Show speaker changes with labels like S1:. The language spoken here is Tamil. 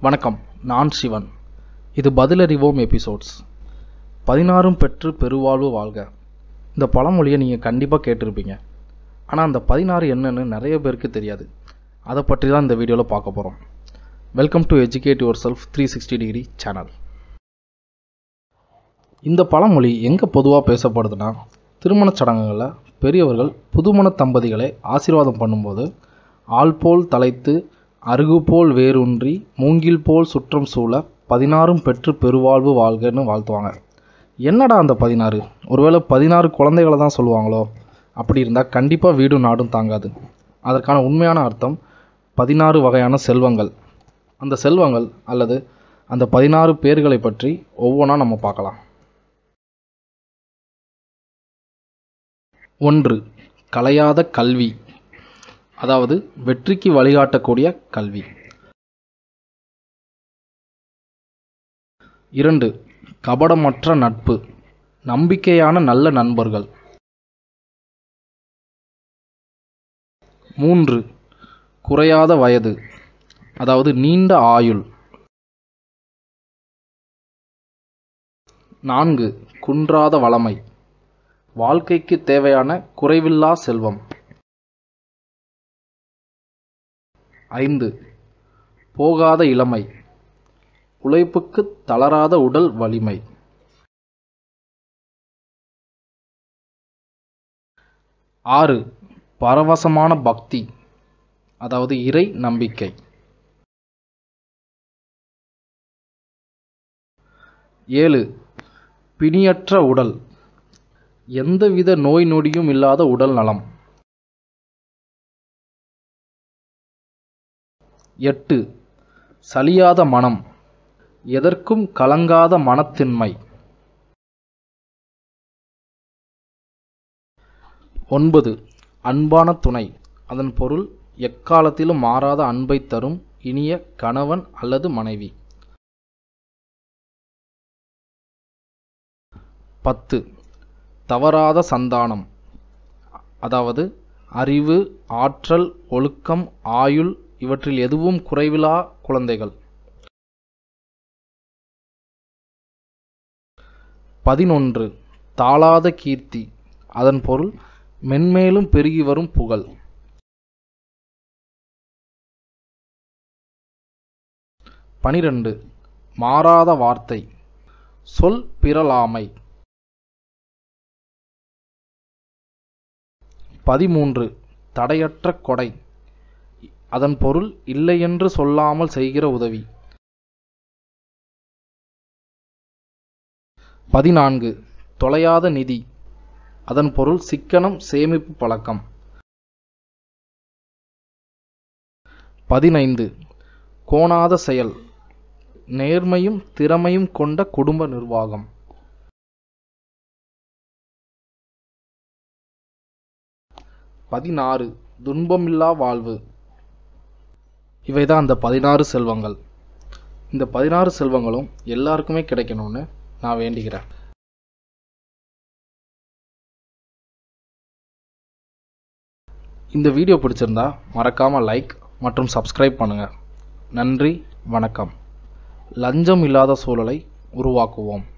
S1: வணக்கம் நான் சிவன் இது பதிலறிவோம் எபிசோட்ஸ் பதினாறும் பெற்று பெருவாழ்வு வாழ்க இந்த பழமொழியை நீங்கள் கண்டிப்பாக கேட்டிருப்பீங்க ஆனால் அந்த பதினாறு என்னன்னு நிறைய பேருக்கு தெரியாது அதை பற்றி தான் இந்த வீடியோவில் பார்க்க போகிறோம் welcome to educate yourself three sixty degree channel இந்த பழமொழி எங்கே பொதுவாக பேசப்படுதுன்னா திருமணச் சடங்குகளில் பெரியவர்கள் புதுமண தம்பதிகளை ஆசீர்வாதம் பண்ணும்போது ஆள் போல் தலைத்து அருகு போல் வேரூன்றி மூங்கில் போல் சுற்றம் சூழ பதினாறும் பெற்று பெருவாழ்வு வாழ்கன்னு வாழ்த்துவாங்க என்னடா அந்த பதினாறு ஒருவேளை பதினாறு குழந்தைகளை தான் சொல்லுவாங்களோ அப்படி இருந்தால் கண்டிப்பாக வீடும் நாடும் தாங்காது அதற்கான உண்மையான அர்த்தம் பதினாறு வகையான செல்வங்கள் அந்த செல்வங்கள் அல்லது அந்த பதினாறு பேர்களை பற்றி ஒவ்வொன்றா நம்ம பார்க்கலாம் ஒன்று கலையாத கல்வி அதாவது வெற்றிக்கு வழிகாட்டக்கூடிய கல்வி இரண்டு கபடமற்ற நட்பு நம்பிக்கையான நல்ல நண்பர்கள் மூன்று குறையாத வயது அதாவது நீண்ட ஆயுள் நான்கு குன்றாத வளமை வாழ்க்கைக்கு தேவையான குறைவில்லா செல்வம் ஐந்து போகாத இளமை உழைப்புக்கு தளராத உடல் வலிமை ஆறு பரவசமான பக்தி அதாவது இறை நம்பிக்கை ஏழு பிணியற்ற உடல் எந்தவித நோய் நொடியும் இல்லாத உடல் நலம் எட்டு சலியாத மனம் எதற்கும் கலங்காத மனத்தின்மை ஒன்பது அன்பான துணை அதன் பொருள் எக்காலத்திலும் மாறாத அன்பை தரும் இனிய கணவன் அல்லது மனைவி பத்து தவறாத சந்தானம் அதாவது அறிவு ஆற்றல் ஒழுக்கம் ஆயுள் இவற்றில் எதுவும் குறைவிலா குழந்தைகள் பதினொன்று தாளாத கீர்த்தி அதன் பொருள் மென்மேலும் பெருகி வரும் புகழ் பனிரெண்டு மாறாத வார்த்தை சொல் பிறலாமை பதிமூன்று தடையற்ற கொடை அதன் பொருள் இல்லையென்று சொல்லாமல் செய்கிற உதவி பதினான்கு தொலையாத நிதி அதன் பொருள் சிக்கனம் சேமிப்பு பழக்கம் பதினைந்து கோணாத செயல் நேர்மையும் திறமையும் கொண்ட குடும்ப நிர்வாகம் பதினாறு துன்பமில்லா வாழ்வு இவைதான் அந்த பதினாறு செல்வங்கள் இந்த பதினாறு செல்வங்களும் எல்லாருக்குமே கிடைக்கணும்னு நான் வேண்டிக்கிறேன் இந்த வீடியோ பிடிச்சிருந்தா மறக்காமல் லைக் மற்றும் சப்ஸ்கிரைப் பண்ணுங்கள் நன்றி வணக்கம் லஞ்சம் இல்லாத சூழலை உருவாக்குவோம்